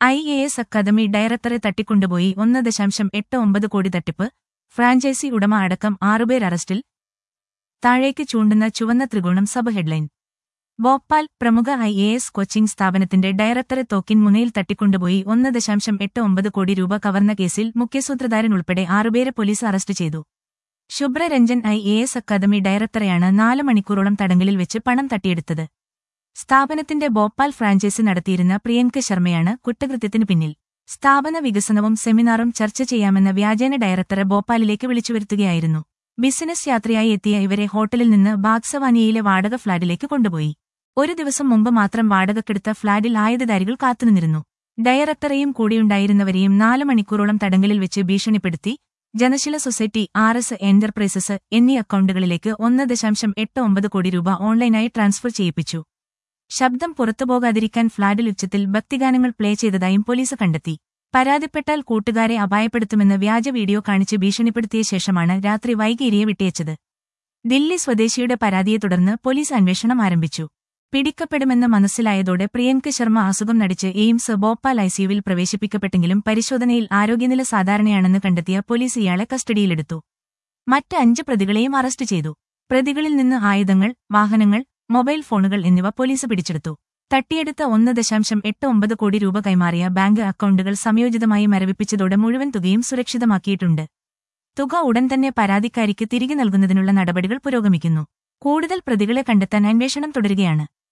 I A S academy ഡയറക്ടറെ തട്ടിക്കൊണ്ടുപോയി ഒന്ന് ദശാംശം എട്ട് ഒമ്പത് കോടി തട്ടിപ്പ് ഫ്രാഞ്ചൈസി ഉടമ അടക്കം ആറുപേർ അറസ്റ്റിൽ താഴേക്ക് ചൂണ്ടുന്ന ചുവന്ന ത്രികോണം സബ് ഹെഡ്ലൈൻ ഭോപ്പാൽ പ്രമുഖ ഐ എ എസ് കോച്ചിംഗ് സ്ഥാപനത്തിന്റെ ഡയറക്ടറെ തോക്കിൻ മുനയിൽ തട്ടിക്കൊണ്ടുപോയി ഒന്ന് ദശാംശം എട്ട് ഒമ്പത് കോടി രൂപ കവർന്ന കേസിൽ മുഖ്യസൂത്രധാരൻ ഉൾപ്പെടെ ആറുപേരെ പോലീസ് അറസ്റ്റ് ചെയ്തു Shubhraranjan I A S academy ഡയറക്ടറെയാണ് നാല് മണിക്കൂറോളം തടങ്കലിൽ വെച്ച് പണം തട്ടിയെടുത്തത് സ്ഥാപനത്തിന്റെ ഭോപ്പാൽ ഫ്രാഞ്ചൈസി നടത്തിയിരുന്ന പ്രിയങ്ക ശർമ്മയാണ് കുറ്റകൃത്യത്തിനു പിന്നിൽ സ്ഥാപന വികസനവും സെമിനാറും ചർച്ച ചെയ്യാമെന്ന വ്യാജേന ഡയറക്ടറെ ഭോപ്പാലിലേക്ക് വിളിച്ചുവരുത്തുകയായിരുന്നു ബിസിനസ് യാത്രയായി എത്തിയ ഇവരെ ഹോട്ടലിൽ നിന്ന് ബാഗ്സവാനിയയിലെ വാടക ഫ്ളാറ്റിലേക്ക് കൊണ്ടുപോയി ഒരു ദിവസം മുമ്പ് മാത്രം വാടകക്കെടുത്ത ഫ്ളാറ്റിൽ ആയുധധാരികൾ കാത്തുനിന്നിരുന്നു ഡയറക്ടറെയും കൂടെയുണ്ടായിരുന്നവരെയും നാല് മണിക്കൂറോളം തടങ്കലിൽ വെച്ച് ഭീഷണിപ്പെടുത്തി Janasheela society R S enterprises എന്നീ അക്കൗണ്ടുകളിലേക്ക് ഒന്ന് ദശാംശം എട്ട് ഒമ്പത് കോടി രൂപ ഓൺലൈനായി ട്രാൻസ്ഫർ ചെയ്യിപ്പിച്ചു ശബ്ദം പുറത്തുപോകാതിരിക്കാൻ ഫ്ളാറ്റിൽ ഉച്ചത്തിൽ ഭക്തിഗാനങ്ങൾ പ്ലേ ചെയ്തതായും പോലീസ് കണ്ടെത്തി പരാതിപ്പെട്ടാൽ കൂട്ടുകാരെ അപായപ്പെടുത്തുമെന്ന് വ്യാജ വീഡിയോ കാണിച്ച് ഭീഷണിപ്പെടുത്തിയ ശേഷമാണ് രാത്രി വൈകി ഇരിയെ വിട്ടയച്ചത് ദില്ലി സ്വദേശിയുടെ പരാതിയെ തുടർന്ന് പോലീസ് അന്വേഷണം ആരംഭിച്ചു പിടിക്കപ്പെടുമെന്ന് മനസ്സിലായതോടെ പ്രിയങ്ക ശർമ്മ അസുഖം നടിച്ച് എയിംസ് ഭോപ്പാൽ ഐസിയുവിൽ പ്രവേശിപ്പിക്കപ്പെട്ടെങ്കിലും പരിശോധനയിൽ ആരോഗ്യനില സാധാരണയാണെന്ന് കണ്ടെത്തിയ പോലീസ് ഇയാളെ കസ്റ്റഡിയിലെടുത്തു മറ്റ് അഞ്ച് പ്രതികളെയും അറസ്റ്റ് ചെയ്തു പ്രതികളിൽ നിന്ന് ആയുധങ്ങൾ വാഹനങ്ങൾ മൊബൈൽ ഫോണുകൾ എന്നിവ പോലീസ് പിടിച്ചെടുത്തു തട്ടിയെടുത്ത ഒന്ന് ദശാംശം എട്ട് ഒമ്പത് കോടി രൂപ കൈമാറിയ ബാങ്ക് അക്കൗണ്ടുകൾ സംയോജിതമായി മരവിപ്പിച്ചതോടെ മുഴുവൻ തുകയും സുരക്ഷിതമാക്കിയിട്ടുണ്ട് തുക ഉടൻ തന്നെ പരാതിക്കാരിക്ക് തിരികെ നൽകുന്നതിനുള്ള നടപടികൾ പുരോഗമിക്കുന്നു കൂടുതൽ പ്രതികളെ കണ്ടെത്താൻ അന്വേഷണം തുടരുകയാണ്